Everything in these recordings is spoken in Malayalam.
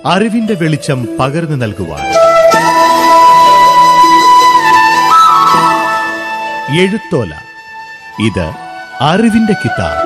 അറിവിന്റെ വെളിച്ചം പകർന്നു നൽകുവാൻ എഴുത്തോല ഇത് അറിവിന്റെ കിതാബ്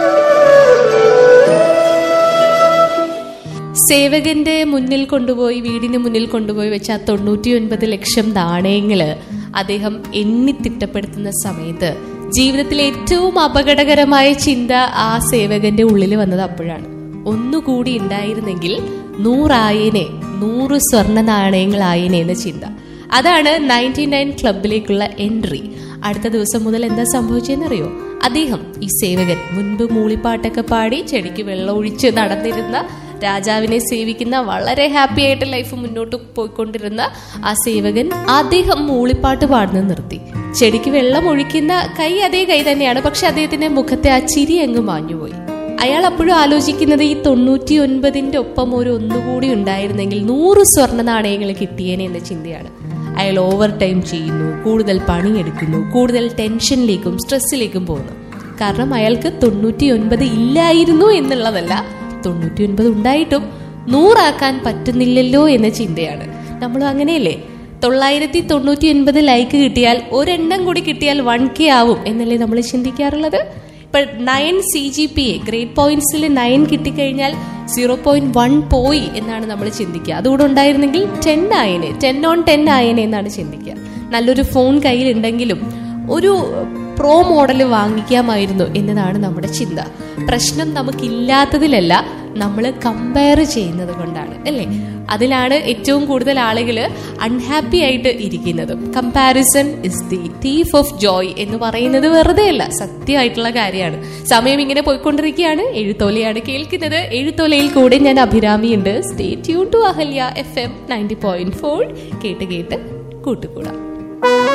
സേവകന്റെ മുന്നിൽ കൊണ്ടുപോയി വീടിന് മുന്നിൽ കൊണ്ടുപോയി വെച്ച ആ തൊണ്ണൂറ്റി ഒൻപത് ലക്ഷം നാണയങ്ങള് അദ്ദേഹം എണ്ണി തിട്ടപ്പെടുത്തുന്ന സമയത്ത് ജീവിതത്തിലെ ഏറ്റവും അപകടകരമായ ചിന്ത ആ സേവകന്റെ ഉള്ളിൽ വന്നത് അപ്പോഴാണ് ഒന്നുകൂടി ഉണ്ടായിരുന്നെങ്കിൽ നൂറായനെ നൂറ് സ്വർണ്ണ നാണയങ്ങളായനെ എന്ന ചിന്ത അതാണ് നയൻറ്റി നയൻ ക്ലബിലേക്കുള്ള എൻട്രി അടുത്ത ദിവസം മുതൽ എന്താ സംഭവിച്ചതെന്നറിയോ അദ്ദേഹം ഈ സേവകൻ മുൻപ് മൂളിപ്പാട്ടൊക്കെ പാടി ചെടിക്ക് വെള്ളം ഒഴിച്ച് നടന്നിരുന്ന രാജാവിനെ സേവിക്കുന്ന വളരെ ഹാപ്പി ആയിട്ട് ലൈഫ് മുന്നോട്ട് പോയിക്കൊണ്ടിരുന്ന ആ സേവകൻ അദ്ദേഹം മൂളിപ്പാട്ട് പാടുന്നത് നിർത്തി ചെടിക്ക് വെള്ളം ഒഴിക്കുന്ന കൈ അതേ കൈ തന്നെയാണ് പക്ഷെ അദ്ദേഹത്തിന്റെ മുഖത്തെ ആ ചിരി അങ്ങ് മാഞ്ഞുപോയി അയാൾ അപ്പോഴും ആലോചിക്കുന്നത് ഈ തൊണ്ണൂറ്റി ഒൻപതിന്റെ ഒപ്പം ഒരു ഒന്നുകൂടി ഉണ്ടായിരുന്നെങ്കിൽ നൂറ് സ്വർണ്ണ നാണയങ്ങൾ കിട്ടിയേനെ എന്ന ചിന്തയാണ് അയാൾ ഓവർ ടൈം ചെയ്യുന്നു കൂടുതൽ പണിയെടുക്കുന്നു കൂടുതൽ ടെൻഷനിലേക്കും സ്ട്രെസ്സിലേക്കും പോകുന്നു കാരണം അയാൾക്ക് തൊണ്ണൂറ്റി ഒൻപത് ഇല്ലായിരുന്നു എന്നുള്ളതല്ല തൊണ്ണൂറ്റി ഒൻപത് ഉണ്ടായിട്ടും നൂറാക്കാൻ പറ്റുന്നില്ലല്ലോ എന്ന ചിന്തയാണ് നമ്മളും അങ്ങനെയല്ലേ തൊള്ളായിരത്തി തൊണ്ണൂറ്റി ഒൻപത് ലൈക്ക് കിട്ടിയാൽ ഒരെണ്ണം കൂടി കിട്ടിയാൽ വൺ കെ ആവും എന്നല്ലേ നമ്മൾ ചിന്തിക്കാറുള്ളത് ഇപ്പൊ nine C G P A grade പോയിന്റ്സിൽ നയൻ കിട്ടിക്കഴിഞ്ഞാൽ സീറോ പോയിന്റ് വൺ പോയി എന്നാണ് നമ്മൾ ചിന്തിക്കുക അതുകൂടെ ഉണ്ടായിരുന്നെങ്കിൽ ടെൻ ആയനെ ടെൻ ഓൺ ടെൻ ആയനെ എന്നാണ് ചിന്തിക്കുക നല്ലൊരു ഫോൺ കയ്യിലുണ്ടെങ്കിലും ഒരു പ്രോ മോഡൽ വാങ്ങിക്കാമായിരുന്നു എന്നതാണ് നമ്മുടെ ചിന്ത പ്രശ്നം നമുക്കില്ലാത്തതിലല്ല നമ്മൾ കമ്പയർ ചെയ്യുന്നത് കൊണ്ടാണ് അല്ലേ അതിലാണ് ഏറ്റവും കൂടുതൽ ആളുകൾ അൺഹാപ്പി ആയിട്ട് ഇരിക്കുന്നത് comparison is the thief of joy എന്ന് പറയുന്നത് വെറുതെ അല്ല സത്യമായിട്ടുള്ള കാര്യമാണ് സമയം ഇങ്ങനെ പോയിക്കൊണ്ടിരിക്കുകയാണ് എഴുത്തോലയാണ് കേൾക്കുന്നത് എഴുത്തോലയിൽ കൂടെ ഞാൻ അഭിരാമിയുണ്ട് stay tune to Ahalya F M ninety point four കേട്ട് കേട്ട് കൂട്ടുകൂടാം